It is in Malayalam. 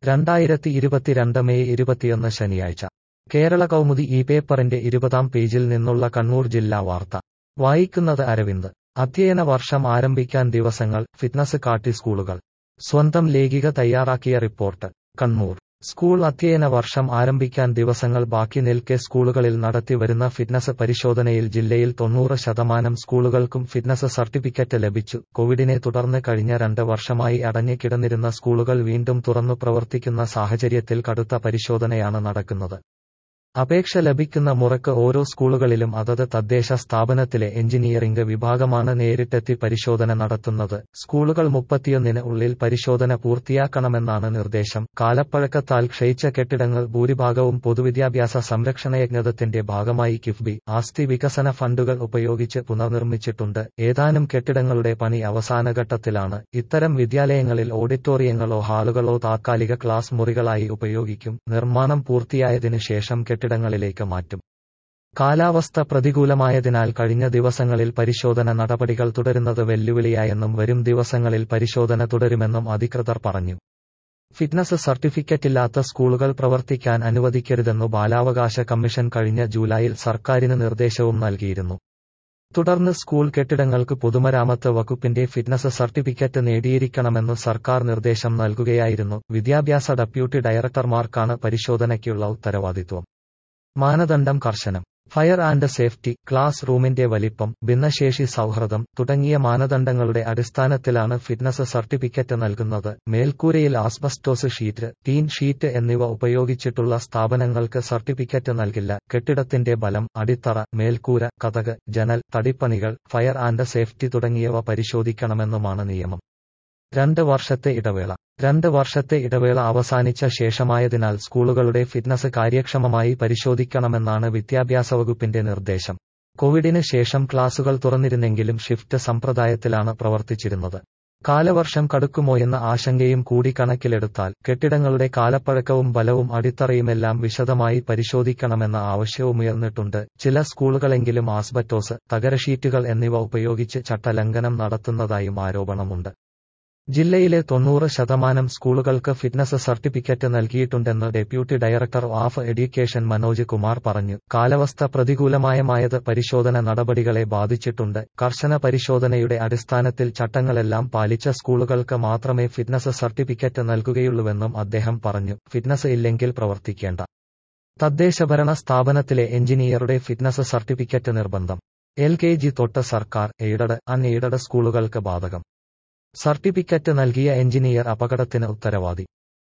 രണ്ടായിരത്തി ഇരുപത്തിരണ്ട് മെയ് ഇരുപത്തിയൊന്ന് ശനിയാഴ്ച കേരള കൗമുദി ഈ പേപ്പറിന്റെ ഇരുപതാം പേജിൽ നിന്നുള്ള കണ്ണൂർ ജില്ലാ വാർത്ത വായിക്കുന്നത് അരവിന്ദ് അധ്യയന വർഷം ആരംഭിക്കാൻ ദിവസങ്ങൾ ഫിറ്റ്നസ് കാട്ടി സ്കൂളുകൾ സ്വന്തം ലേഖിക തയ്യാറാക്കിയ റിപ്പോർട്ട് കണ്ണൂർ സ്കൂൾ അധ്യയന വർഷം ആരംഭിക്കാൻ ദിവസങ്ങൾ ബാക്കി നിൽക്കെ സ്കൂളുകളിൽ നടത്തിവരുന്ന ഫിറ്റ്നസ് പരിശോധനയിൽ ജില്ലയിൽ തൊണ്ണൂറ് ശതമാനം സ്കൂളുകൾക്കും ഫിറ്റ്നസ് സർട്ടിഫിക്കറ്റ് ലഭിച്ചു കോവിഡിനെ തുടർന്ന് കഴിഞ്ഞ രണ്ട് വർഷമായി അടഞ്ഞു കിടന്നിരുന്ന സ്കൂളുകൾ വീണ്ടും തുറന്നു പ്രവർത്തിക്കുന്ന സാഹചര്യത്തിൽ കടുത്ത പരിശോധനയാണ് നടക്കുന്നത് അപേക്ഷ ലഭിക്കുന്ന മുറക്ക് ഓരോ സ്കൂളുകളിലും അതത് തദ്ദേശ സ്ഥാപനത്തിലെ എഞ്ചിനീയറിംഗ് വിഭാഗമാണ് നേരിട്ടെത്തി പരിശോധന നടത്തുന്നത് സ്കൂളുകൾ മുപ്പത്തിയൊന്നിന് ഉള്ളിൽ പരിശോധന പൂർത്തിയാക്കണമെന്നാണ് നിർദ്ദേശം കാലപ്പഴക്കത്താൽ ക്ഷയിച്ച കെട്ടിടങ്ങൾ ഭൂരിഭാഗവും പൊതുവിദ്യാഭ്യാസ സംരക്ഷണയജ്ഞത്തിന്റെ ഭാഗമായി കിഫ്ബി ആസ്തി വികസന ഫണ്ടുകൾ ഉപയോഗിച്ച് പുനർനിർമ്മിച്ചിട്ടുണ്ട് ഏതാനും കെട്ടിടങ്ങളുടെ പണി അവസാനഘട്ടത്തിലാണ് ഇത്തരം വിദ്യാലയങ്ങളിൽ ഓഡിറ്റോറിയങ്ങളോ ഹാളുകളോ താത്കാലിക ക്ലാസ് മുറികളായി ഉപയോഗിക്കും നിർമ്മാണം പൂർത്തിയായതിനു ശേഷം കെട്ടിടങ്ങളിലേക്ക് മാറ്റും കാലാവസ്ഥ പ്രതികൂലമായതിനാൽ കഴിഞ്ഞ ദിവസങ്ങളിൽ പരിശോധന നടപടികൾ തുടരുന്നത് വെല്ലുവിളിയായെന്നും വരും ദിവസങ്ങളിൽ പരിശോധന തുടരുമെന്നും അധികൃതർ പറഞ്ഞു ഫിറ്റ്നസ് സർട്ടിഫിക്കറ്റില്ലാത്ത സ്കൂളുകൾ പ്രവർത്തിക്കാൻ അനുവദിക്കരുതെന്നു ബാലാവകാശ കമ്മീഷൻ കഴിഞ്ഞ ജൂലൈയിൽ സർക്കാരിന് നിർദ്ദേശവും നൽകിയിരുന്നു തുടർന്ന് സ്കൂൾ കെട്ടിടങ്ങൾക്ക് പൊതുമരാമത്ത് വകുപ്പിന്റെ ഫിറ്റ്നസ് സർട്ടിഫിക്കറ്റ് നേടിയിരിക്കണമെന്ന് സർക്കാർ നിർദ്ദേശം നൽകുകയായിരുന്നു വിദ്യാഭ്യാസ ഡെപ്യൂട്ടി ഡയറക്ടർമാർക്കാണ് പരിശോധനയ്ക്കുള്ള ഉത്തരവാദിത്വം മാനദണ്ഡം കർശനം ഫയർ ആൻഡ് സേഫ്റ്റി ക്ലാസ് റൂമിന്റെ വലിപ്പം ഭിന്നശേഷി സൗഹൃദം തുടങ്ങിയ മാനദണ്ഡങ്ങളുടെ അടിസ്ഥാനത്തിലാണ് ഫിറ്റ്നസ് സർട്ടിഫിക്കറ്റ് നൽകുന്നത് മേൽക്കൂരയിൽ ആസ്ബസ്റ്റോസ് ഷീറ്റ് ടീൻ ഷീറ്റ് എന്നിവ ഉപയോഗിച്ചിട്ടുള്ള സ്ഥാപനങ്ങൾക്ക് സർട്ടിഫിക്കറ്റ് നൽകില്ല കെട്ടിടത്തിന്റെ ബലം അടിത്തറ മേൽക്കൂര കതക് ജനൽ തടിപ്പണികൾ ഫയർ ആൻഡ് സേഫ്റ്റി തുടങ്ങിയവ പരിശോധിക്കണമെന്നുമാണ് നിയമം രണ്ട് വർഷത്തെ ഇടവേള രണ്ട് വർഷത്തെ ഇടവേള അവസാനിച്ച ശേഷമായതിനാൽ സ്കൂളുകളുടെ ഫിറ്റ്നസ് കാര്യക്ഷമമായി പരിശോധിക്കണമെന്നാണ് വിദ്യാഭ്യാസ വകുപ്പിന്റെ നിർദ്ദേശം കോവിഡിന് ശേഷം ക്ലാസുകൾ തുറന്നിരുന്നെങ്കിലും ഷിഫ്റ്റ് സമ്പ്രദായത്തിലാണ് പ്രവർത്തിച്ചിരുന്നത് കാലവർഷം കടുക്കുമോയെന്ന ആശങ്കയും കൂടി കണക്കിലെടുത്താൽ കെട്ടിടങ്ങളുടെ കാലപ്പഴക്കവും ബലവും അടിത്തറയുമെല്ലാം വിശദമായി പരിശോധിക്കണമെന്ന ആവശ്യവുമുയർന്നിട്ടുണ്ട് ചില സ്കൂളുകളെങ്കിലും ആസ്ബറ്റോസ് തകരഷീറ്റുകൾ എന്നിവ ഉപയോഗിച്ച് ചട്ടലംഘനം നടത്തുന്നതായും ആരോപണമുണ്ട് ജില്ലയിലെ തൊണ്ണൂറ് ശതമാനം സ്കൂളുകൾക്ക് ഫിറ്റ്നസ് സർട്ടിഫിക്കറ്റ് നൽകിയിട്ടുണ്ടെന്ന് deputy director of education Manoj Kumar പറഞ്ഞു കാലാവസ്ഥ പ്രതികൂലമായമായത് പരിശോധന നടപടികളെ ബാധിച്ചിട്ടുണ്ട് കർശന പരിശോധനയുടെ അടിസ്ഥാനത്തിൽ ചട്ടങ്ങളെല്ലാം പാലിച്ച സ്കൂളുകൾക്ക് മാത്രമേ ഫിറ്റ്നസ് സർട്ടിഫിക്കറ്റ് നൽകുകയുള്ളൂവെന്നും അദ്ദേഹം പറഞ്ഞു ഫിറ്റ്നസ് ഇല്ലെങ്കിൽ പ്രവർത്തിക്കേണ്ട തദ്ദേശഭരണ സ്ഥാപനത്തിലെ എഞ്ചിനീയറുടെ ഫിറ്റ്നസ് സർട്ടിഫിക്കറ്റ് നിർബന്ധം എൽ കെ ജി തൊട്ട് സർക്കാർ എയ്ഡഡ് അൺ എയ്ഡഡ് സ്കൂളുകൾക്ക് ബാധകം സർട്ടിഫിക്കറ്റ് നൽകിയ എഞ്ചിനീയർ അപകടത്തിന് ഉത്തരവാദി